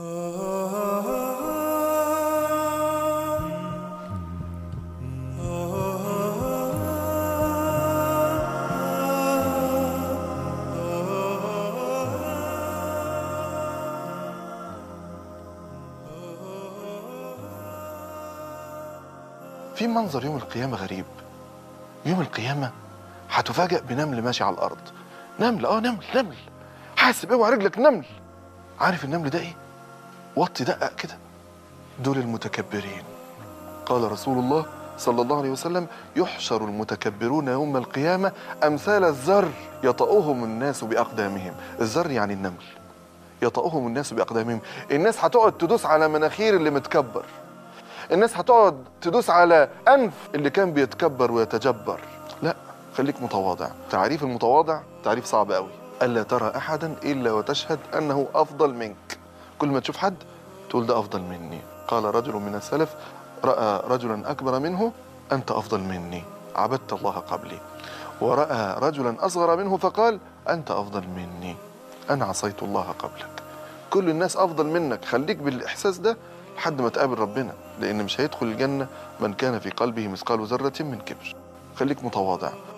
في منظر يوم القيامة غريب يوم القيامة هتفاجأ بنمل ماشي على الأرض نمل اه نمل نمل حاسب اوعى رجلك نمل عارف النمل ده ايه؟ وطي دقق كده دول المتكبرين قال رسول الله صلى الله عليه وسلم يحشر المتكبرون يوم القيامة أمثال الزر يطأهم الناس بأقدامهم الزر يعني النمل يطأهم الناس بأقدامهم الناس هتقعد تدوس على مناخير اللي متكبر الناس هتقعد تدوس على أنف اللي كان بيتكبر ويتجبر لا خليك متواضع تعريف المتواضع تعريف صعب قوي ألا ترى أحدا إلا وتشهد أنه أفضل منك كل ما تشوف حد تقول ده أفضل مني قال رجل من السلف رأى رجلا أكبر منه أنت أفضل مني عبدت الله قبلي ورأى رجلا أصغر منه فقال أنت أفضل مني أنا عصيت الله قبلك كل الناس أفضل منك خليك بالإحساس ده لحد ما تقابل ربنا لأن مش هيدخل الجنة من كان في قلبه مثقال ذرة من كبر خليك متواضع